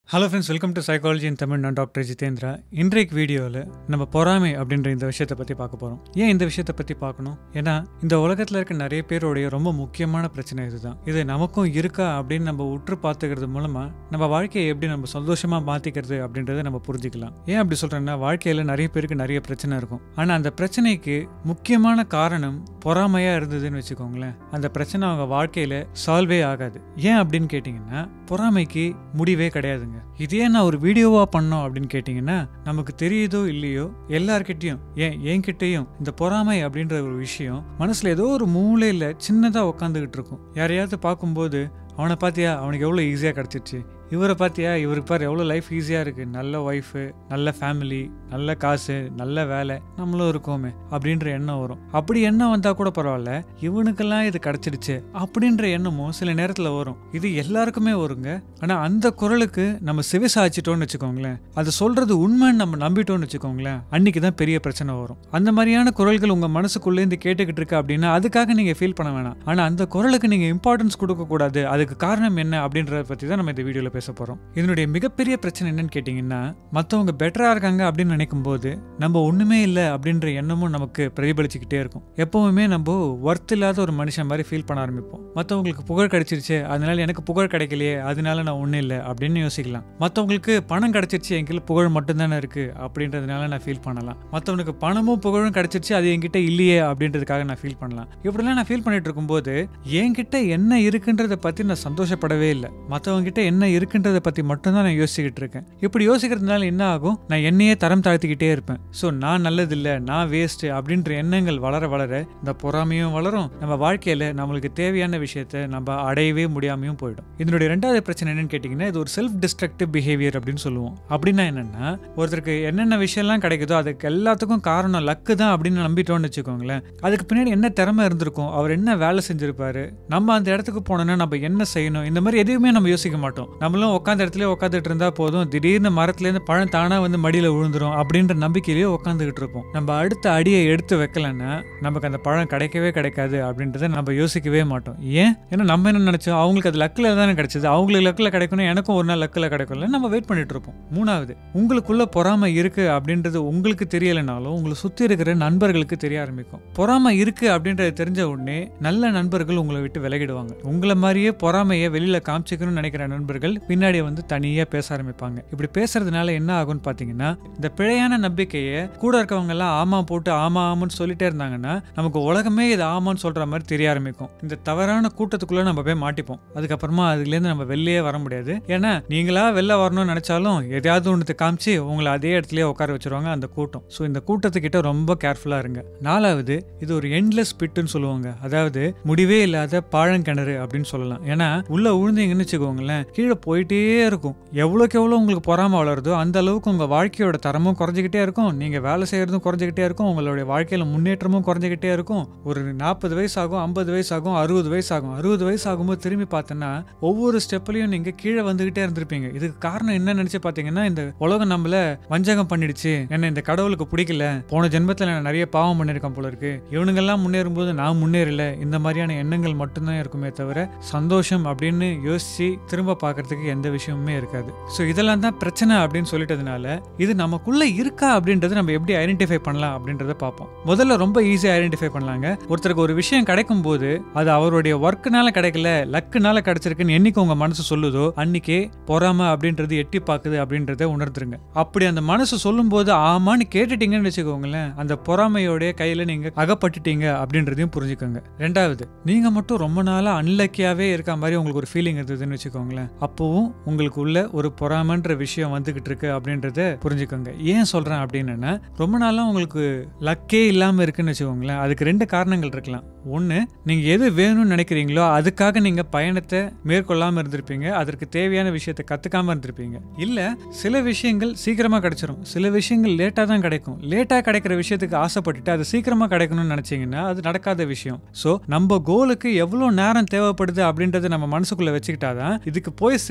hello friends welcome to psychology in Tamil நான் doctor Jitendra இன்றைக்கு வீடியோவில் நம்ம பொறாமை அப்படின்ற இந்த விஷயத்தை பற்றி பார்க்க போகிறோம் ஏன் இந்த விஷயத்தை பற்றி பார்க்கணும் ஏன்னா இந்த உலகத்தில் இருக்க நிறைய பேருடைய ரொம்ப முக்கியமான பிரச்சனை இதுதான் இது நமக்கும் இருக்கா அப்படின்னு நம்ம உற்று பார்த்துக்கிறது மூலமாக நம்ம வாழ்க்கையை எப்படி நம்ம சந்தோஷமாக மாற்றிக்கிறது அப்படின்றத நம்ம புரிஞ்சுக்கலாம் ஏன் அப்படி சொல்கிறேன்னா வாழ்க்கையில் நிறைய பேருக்கு நிறைய பிரச்சனை இருக்கும் ஆனால் அந்த பிரச்சனைக்கு முக்கியமான காரணம் பொறாமையாக இருந்ததுன்னு வச்சுக்கோங்களேன் அந்த பிரச்சனை அவங்க வாழ்க்கையில் சால்வே ஆகாது ஏன் அப்படின்னு கேட்டிங்கன்னா பொறாமைக்கு முடிவே கிடையாதுங்க இதே நான் ஒரு வீடியோவா பண்ணோம் அப்படின்னு கேட்டிங்கன்னா நமக்கு தெரியுதோ இல்லையோ எல்லார்கிட்டயும் ஏன் என்கிட்டயும் இந்த பொறாமை அப்படின்ற ஒரு விஷயம் மனசுல ஏதோ ஒரு மூலையில சின்னதா உட்காந்துக்கிட்டு இருக்கும் யாரையாவது பார்க்கும்போது அவனை பார்த்தியா அவனுக்கு எவ்வளோ ஈஸியாக கிடச்சிருச்சு இவரை பார்த்தியா இவருக்கு பாரு எவ்வளோ லைஃப் ஈஸியாக இருக்குது நல்ல ஒய்ஃபு நல்ல ஃபேமிலி நல்ல காசு நல்ல வேலை நம்மளும் இருக்கோமே அப்படின்ற எண்ணம் வரும் அப்படி எண்ணம் வந்தால் கூட பரவாயில்ல இவனுக்கெல்லாம் இது கிடச்சிடுச்சு அப்படின்ற எண்ணமும் சில நேரத்தில் வரும் இது எல்லாருக்குமே வருங்க ஆனால் அந்த குரலுக்கு நம்ம செவிசாய்ச்சிட்டோம்னு வச்சுக்கோங்களேன் அது சொல்கிறது உண்மைன்னு நம்ம நம்பிட்டோம்னு வச்சுக்கோங்களேன் அன்னைக்கு தான் பெரிய பிரச்சனை வரும் அந்த மாதிரியான குரல்கள் உங்கள் மனசுக்குள்ளேருந்து கேட்டுக்கிட்டு இருக்கு அப்படின்னா அதுக்காக நீங்கள் ஃபீல் பண்ண வேணாம் ஆனால் அந்த குரலுக்கு நீங்கள் இம்பார்ட்டன்ஸ் கொடுக்கக்கூடாது அதுக்கு காரணம் என்ன அப்படின்றத பற்றி தான் நம்ம இந்த வீடியோவில் பேச போகிறோம் இதனுடைய மிகப்பெரிய பிரச்சனை என்னன்னு கேட்டிங்கன்னா மற்றவங்க பெட்டராக இருக்காங்க அப்படின்னு நினைக்கும் போது நம்ம ஒன்றுமே இல்லை அப்படின்ற எண்ணமும் நமக்கு பிரதிபலிச்சுக்கிட்டே இருக்கும் எப்பவுமே நம்ம ஒர்த் இல்லாத ஒரு மனுஷன் மாதிரி ஃபீல் பண்ண ஆரம்பிப்போம் மற்றவங்களுக்கு புகழ் கிடைச்சிருச்சு அதனால எனக்கு புகழ் கிடைக்கலையே அதனால நான் ஒன்றும் இல்லை அப்படின்னு யோசிக்கலாம் மற்றவங்களுக்கு பணம் கிடைச்சிருச்சு என்கிட்ட புகழ் மட்டும்தானே இருக்கு அப்படின்றதுனால நான் ஃபீல் பண்ணலாம் மற்றவனுக்கு பணமும் புகழும் கிடைச்சிருச்சு அது என்கிட்ட இல்லையே அப்படின்றதுக்காக நான் ஃபீல் பண்ணலாம் இப்படிலாம் நான் ஃபீல் பண்ணிட்டு இருக்கும்போது என்கிட்ட என்ன இருக்குன்றத பற்றி நான் சந்தோஷப்படவே இல்லை மற்றவங்க கிட்ட என்ன இருக்குன்றத பற்றி மட்டும்தான் நான் யோசிச்சுக்கிட்டு இருக்கேன் இப்படி யோசிக்கிறதுனால என்ன ஆகும் நான் என்னையே தரம் தாழ்த்திக்கிட்டே இருப்பேன் ஸோ நான் நல்லதில்லை நான் வேஸ்ட் அப்படின்ற எண்ணங்கள் வளர வளர இந்த பொறாமையும் வளரும் நம்ம வாழ்க்கையில் நம்மளுக்கு தேவையான விஷயத்த நம்ம அடையவே முடியாமையும் போயிடும் இதனுடைய ரெண்டாவது பிரச்சனை என்னன்னு கேட்டிங்கன்னா இது ஒரு செல்ஃப் டிஸ்ட்ரக்டிவ் பிஹேவியர் அப்படின்னு சொல்லுவோம் அப்படின்னா என்னன்னா ஒருத்தருக்கு என்னென்ன விஷயம்லாம் கிடைக்குதோ அதுக்கு எல்லாத்துக்கும் காரணம் லக்கு தான் அப்படின்னு நம்பிட்டோம்னு வச்சுக்கோங்களேன் அதுக்கு பின்னாடி என்ன திறமை இருந்திருக்கும் அவர் என்ன வேலை செஞ்சிருப்பாரு நம்ம அந்த இடத்துக்கு போனோம்னா நம்ம என்ன செய்யணும் இந்த மாதிரி எதுவுமே நம்ம யோசிக்க மாட்டோம் நம்மளும் உட்காந்த இடத்துல உட்காந்துட்டு இருந்தா போதும் திடீர்னு மரத்துலேருந்து பழம் தானா வந்து மடியில் விழுந்துரும் அப்படின்ற நம்பிக்கையிலேயே உட்காந்துக்கிட்டு இருப்போம் நம்ம அடுத்த அடியை எடுத்து வைக்கலன்னா நமக்கு அந்த பழம் கிடைக்கவே கிடைக்காது அப்படின்றத நம்ம யோசிக்கவே மாட்டோம் ஏன் ஏன்னா நம்ம என்ன நினைச்சோம் அவங்களுக்கு அது லக்கில் தானே கிடைச்சது அவங்களுக்கு லக்கில் கிடைக்கணும் எனக்கும் ஒரு நாள் லக்கில் கிடைக்கும்ல நம்ம வெயிட் பண்ணிட்டு இருப்போம் மூணாவது உங்களுக்குள்ள பொறாமை இருக்கு அப்படின்றது உங்களுக்கு தெரியலைனாலும் உங்களை சுத்தி இருக்கிற நண்பர்களுக்கு தெரிய ஆரம்பிக்கும் பொறாமை இருக்கு அப்படின்றது தெரிஞ்ச உடனே நல்ல நண்பர்கள் உங்களை விட்டு விலகிடுவாங்க உங்களை மாதிரியே பொறாமையை வெளியில காமிச்சிக்கணும்னு நினைக்கிற நண்பர்கள் பின்னாடி வந்து தனியா பேச ஆரம்பிப்பாங்க இப்படி பேசுறதுனால என்ன ஆகும்னு பாத்தீங்கன்னா இந்த பிழையான நம்பிக்கையை கூட இருக்கவங்க எல்லாம் ஆமா போட்டு ஆமா ஆமான்னு சொல்லிட்டே இருந்தாங்கன்னா நமக்கு உலகமே இது ஆமான்னு சொல்ற மாதிரி தெரிய ஆரம்பிக்கும் இந்த தவறான கூட்டத்துக்குள்ள நம்ம போய் மாட்டிப்போம் அதுக்கப்புறமா அதுலேருந்து நம்ம வெளியே வர முடியாது ஏன்னா நீங்களா வெளில வரணும்னு நினைச்சாலும் எதையாவது ஒன்று காமிச்சு உங்களை அதே இடத்துலயே உட்கார வச்சிருவாங்க அந்த கூட்டம் ஸோ இந்த கூட்டத்துக்கிட்ட ரொம்ப கேர்ஃபுல்லா இருங்க நாலாவது இது ஒரு எண்ட்லெஸ் பிட்டுன்னு சொல்லுவாங்க அதாவது முடிவே இல்லாத பாழங்கிணறு அப்படின்னு சொல்லலாம் ஏன்னா உள்ள உழுந்தீங்கன்னு வச்சுக்கோங்களேன் கீழே போயிட்டே இருக்கும் எவ்வளோக்கு எவ்வளோ உங்களுக்கு பொறாம வளருதோ அந்த அளவுக்கு உங்க வாழ்க்கையோட தரமும் குறைஞ்சிக்கிட்டே இருக்கும் நீங்க வேலை செய்யறதும் குறைஞ்சிக்கிட்டே இருக்கும் உங்களுடைய வாழ்க்கையில முன்னேற்றமும் குறைஞ்சிக்கிட்டே இருக்கும் ஒரு நாற்பது வயசு ஆகும் ஐம்பது வயசு ஆகும் அறுபது வயசு ஆகும் அறுபது வயசு ஆகும்போது திரும்பி பார்த்தோன்னா ஒவ்வொரு ஸ்டெப்லையும் நீங்க கீழே வந்துகிட்டே இருந்திருப்பீங்க இதுக்கு காரணம் என்ன நினைச்சு பார்த்தீங்கன்னா இந்த உலகம் நம்மள வஞ்சகம் பண்ணிடுச்சு என்ன இந்த கடவுளுக்கு பிடிக்கல போன ஜென்மத்தில் நான் நிறைய பாவம் பண்ணியிருக்கேன் போல இருக்கு இவனுங்கெல்லாம் முன்னேறும் போது நான் முன்னேறல இந்த மாதிரியான எண்ணங்கள் மட்டும்தான் இருக்குமே தவிர சந்தோஷம் அப்படின்னு யோசிச்சு திரும்ப பார்க்கறதுக்கு எந்த விஷயமுமே இருக்காது ஸோ இதெல்லாம் தான் பிரச்சனை அப்படின்னு சொல்லிட்டதுனால இது நமக்குள்ள இருக்கா அப்படின்றத நம்ம எப்படி ஐடென்டிஃபை பண்ணலாம் அப்படின்றத பார்ப்போம் முதல்ல ரொம்ப ஈஸியாக ஐடென்டிஃபை பண்ணலாங்க ஒருத்தருக்கு ஒரு விஷயம் கிடைக்கும் போது அது அவருடைய ஒர்க்குனால கிடைக்கல லக்குனால கிடைச்சிருக்குன்னு என்னைக்கு உங்க மனசு சொல்லுதோ அன்னைக்கே பொறாம அப்படின்றது எட்டி பார்க்குது அப்படின்றத உணர்ந்துருங்க அப்படி அந்த மனசு சொல்லும்போது ஆமான்னு கேட்டுட்டீங்கன்னு வச்சுக்கோங்களேன் அந்த பொறாமையோடைய கையில நீங்க அகப்பட்டுட்டீங்க அப்படின்றதையும் புரிஞ்சுக்கோங்க ரெண்டாவது நீங்க மட்டும் ரொம்ப நாளா அன்லக்கியாவே இருக்க மாதிரி உங்களுக்கு ஒரு ஃபீலிங் இருந்ததுன்னு வச்சுக்கோங்களேன் அப்பவும் உங்களுக்கு உள்ள ஒரு பொறாமன்ற விஷயம் வந்துகிட்டு இருக்கு அப்படின்றத புரிஞ்சுக்கோங்க ஏன் சொல்றேன் அப்படின்னா ரொம்ப நாளா உங்களுக்கு லக்கே இல்லாம இருக்குன்னு வச்சுக்கோங்களேன் அதுக்கு ரெண்டு காரணங்கள் இருக்கலாம் ஒன்று நீங்கள் எது வேணும்னு நினைக்கிறீங்களோ அதுக்காக நீங்கள் பயணத்தை மேற்கொள்ளாமல் இருந்திருப்பீங்க அதற்கு தேவையான விஷயத்தை கற்றுக்காமல் இருந்திருப்பீங்க இல்லை சில விஷயங்கள் சீக்கிரமாக கிடைச்சிரும் சில விஷயங்கள் லேட்டாக தான் கிடைக்கும் லேட்டாக கிடைக்கிற விஷயத்துக்கு ஆசைப்பட்டுட்டு அது சீக்கிரமாக கிடைக்கணும்னு நினச்சிங்கன்னா அது நடக்காத விஷயம் ஸோ நம்ம கோலுக்கு எவ்வளோ நேரம் தேவைப்படுது அப்படின்றத நம்ம மனசுக்குள்ளே வச்சுக்கிட்டாதான் இதுக்கு போய்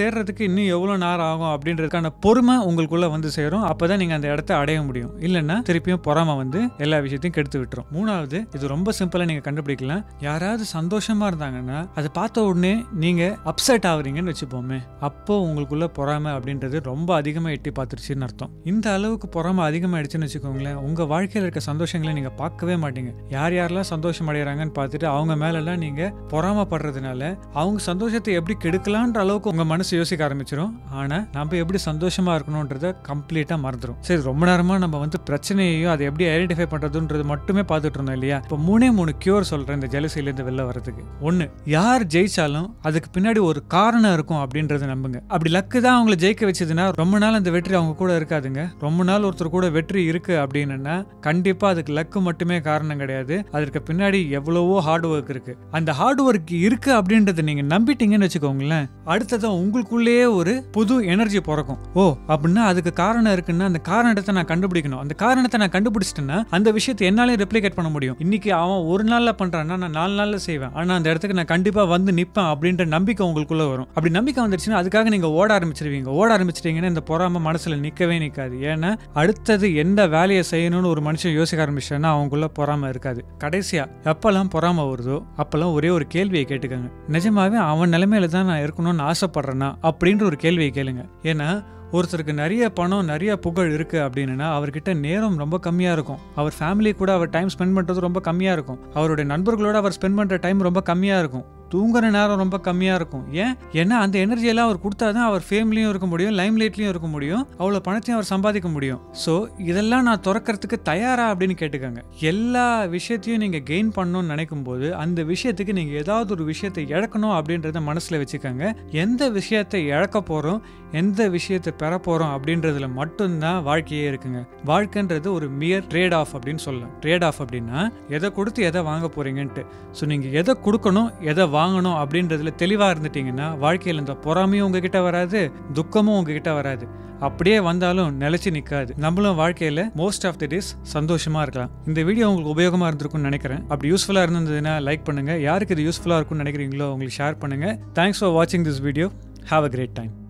சேர்றதுக்கு இன்னும் எவ்வளோ நேரம் ஆகும் அப்படின்றதுக்கான பொறுமை உங்களுக்குள்ள வந்து சேரும் அப்பதான் நீங்க அந்த இடத்த அடைய முடியும் இல்லைன்னா திருப்பியும் பொறாம வந்து எல்லா விஷயத்தையும் கெடுத்து விட்டுரும் மூணாவது இது ரொம்ப சிம்பிளா நீங்க கண்டுபிடிக்கலாம் யாராவது சந்தோஷமா இருந்தாங்கன்னா அதை பார்த்த உடனே நீங்க அப்செட் ஆகுறீங்கன்னு வச்சுப்போமே அப்போ உங்களுக்குள்ள பொறாமை அப்படின்றது ரொம்ப அதிகமா எட்டி பார்த்துருச்சுன்னு அர்த்தம் இந்த அளவுக்கு பொறாமை அதிகமாயிடுச்சுன்னு வச்சுக்கோங்களேன் உங்க வாழ்க்கையில இருக்க சந்தோஷங்களை நீங்க பார்க்கவே மாட்டீங்க யார் யாரெல்லாம் சந்தோஷம் அடைகிறாங்கன்னு பார்த்துட்டு அவங்க மேலெல்லாம் நீங்க பொறாமப்படுறதுனால அவங்க சந்தோஷத்தை எப்படி கெடுக்கலான்ற அளவுக்கு உங்க மனசு யோசிக்க ஆரம்பிச்சிடும் ஆனா நம்ம எப்படி சந்தோஷமா இருக்கணும்ன்றத கம்ப்ளீட்டா மறந்துடும் சரி ரொம்ப நேரமா நம்ம வந்து பிரச்சனையையும் அதை எப்படி ஐடென்டிஃபை பண்றதுன்றது மட்டுமே பார்த்துட்டு இருந்தோம் இல்லையா இப்போ மூணே மூணு கியூர் சொல்றேன் இந்த ஜெலசில இருந்து வெளில வரதுக்கு ஒண்ணு யார் ஜெயிச்சாலும் அதுக்கு பின்னாடி ஒரு காரணம் இருக்கும் அப்படின்றத நம்புங்க அப்படி லக்கு தான் அவங்களை ஜெயிக்க வச்சதுன்னா ரொம்ப நாள் அந்த வெற்றி அவங்க கூட இருக்காதுங்க ரொம்ப நாள் ஒருத்தர் கூட வெற்றி இருக்கு அப்படின்னா கண்டிப்பா அதுக்கு லக்கு மட்டுமே காரணம் கிடையாது அதற்கு பின்னாடி எவ்வளவோ ஹார்ட் ஒர்க் இருக்கு அந்த ஹார்ட் ஒர்க் இருக்கு அப்படின்றத நீங்க நம்பிட்டீங்கன்னு வச்சுக்கோங்களேன் அடுத்ததான் உங்களுக்குள்ளேயே ஒரு புது எனர்ஜி பிறக்கும் ஓ அப்படின்னா அதுக்கு காரணம் இருக்குன்னா அந்த காரணத்தை நான் கண்டுபிடிக்கணும் அந்த காரணத்தை நான் கண்டுபிடிச்சிட்டேன்னா அந்த விஷயத்தை என்னாலே ரெப்ளிகேட் பண்ண முடியும் இன்னைக்கு அவன் ஒரு நாள்ல பண்றான்னா நான் நாலு நாள்ல செய்வேன் ஆனா அந்த இடத்துக்கு நான் கண்டிப்பா வந்து நிப்பேன் அப்படின்ற நம்பிக்கை உங்களுக்குள்ள வரும் அப்படி நம்பிக்கை வந்துருச்சுன்னா அதுக்காக நீங்க ஓட ஆரம்பிச்சிருவீங்க ஓட ஆரம்பிச்சிட்டீங்கன்னா இந்த பொறாம மனசுல நிக்கவே நிக்காது ஏன்னா அடுத்தது எந்த வேலையை செய்யணும்னு ஒரு மனுஷன் யோசிக்க ஆரம்பிச்சான்னா அவங்களுக்குள்ள பொறாம இருக்காது கடைசியா எப்பெல்லாம் பொறாம வருதோ அப்பெல்லாம் ஒரே ஒரு கேள்வியை கேட்டுக்கோங்க நிஜமாவே அவன் நிலைமையில தான் நான் இருக்கணும்னு ஆசைப்படுறேன்னா அப்படின்ற ஒரு கேள்வியை கேளுங்க ஏன்னா ஒருத்தருக்கு நிறைய பணம் நிறைய புகழ் இருக்கு அப்படின்னா அவர்கிட்ட நேரம் ரொம்ப கம்மியா இருக்கும் அவர் ஃபேமிலி கூட அவர் டைம் ஸ்பெண்ட் பண்றது ரொம்ப கம்மியா இருக்கும் அவருடைய நண்பர்களோட அவர் ஸ்பெண்ட் பண்ற டைம் ரொம்ப கம்மியா இருக்கும் தூங்குற நேரம் ரொம்ப கம்மியாக இருக்கும் ஏன் ஏன்னா அந்த எனர்ஜியெல்லாம் அவர் கொடுத்தா தான் அவர் ஃபேம்லேயும் இருக்க முடியும் லைம் லைட்லையும் இருக்க முடியும் அவ்வளோ பணத்தையும் அவர் சம்பாதிக்க முடியும் ஸோ இதெல்லாம் நான் திறக்கிறதுக்கு தயாரா அப்படின்னு கேட்டுக்கோங்க எல்லா விஷயத்தையும் நீங்கள் கெயின் பண்ணணும்னு நினைக்கும் போது அந்த விஷயத்துக்கு நீங்கள் ஏதாவது ஒரு விஷயத்தை இழக்கணும் அப்படின்றத மனசில் வச்சுக்கோங்க எந்த விஷயத்தை இழக்க போகிறோம் எந்த விஷயத்தை பெற போகிறோம் அப்படின்றதுல மட்டும்தான் வாழ்க்கையே இருக்குங்க வாழ்க்கைன்றது ஒரு மியர் ட்ரேட் ஆஃப் அப்படின்னு சொல்லலாம் ட்ரேட் ஆஃப் அப்படின்னா எதை கொடுத்து எதை வாங்க போறீங்கன்ட்டு ஸோ நீங்கள் எதை கொடுக்கணும் எதை வாங்கணும் அப்படின்றதுல தெளிவாக இருந்துட்டீங்கன்னா வாழ்க்கையில் இந்த பொறாமையும் உங்ககிட்ட வராது துக்கமும் உங்ககிட்ட வராது அப்படியே வந்தாலும் நிலைச்சு நிற்காது நம்மளும் வாழ்க்கையில் மோஸ்ட் ஆஃப் தி டேஸ் சந்தோஷமா இருக்கலாம் இந்த வீடியோ உங்களுக்கு உபயோகமாக இருந்திருக்கும்னு நினைக்கிறேன் அப்படி யூஸ்ஃபுல்லாக இருந்ததுன்னா லைக் பண்ணுங்க யாருக்கு இது யூஸ்ஃபுல்லாக இருக்கும்னு நினைக்கிறீங்களோ உங்களுக்கு ஷேர் பண்ணுங்க தேங்க்ஸ் ஃபார் வாட்சிங் this video have a great time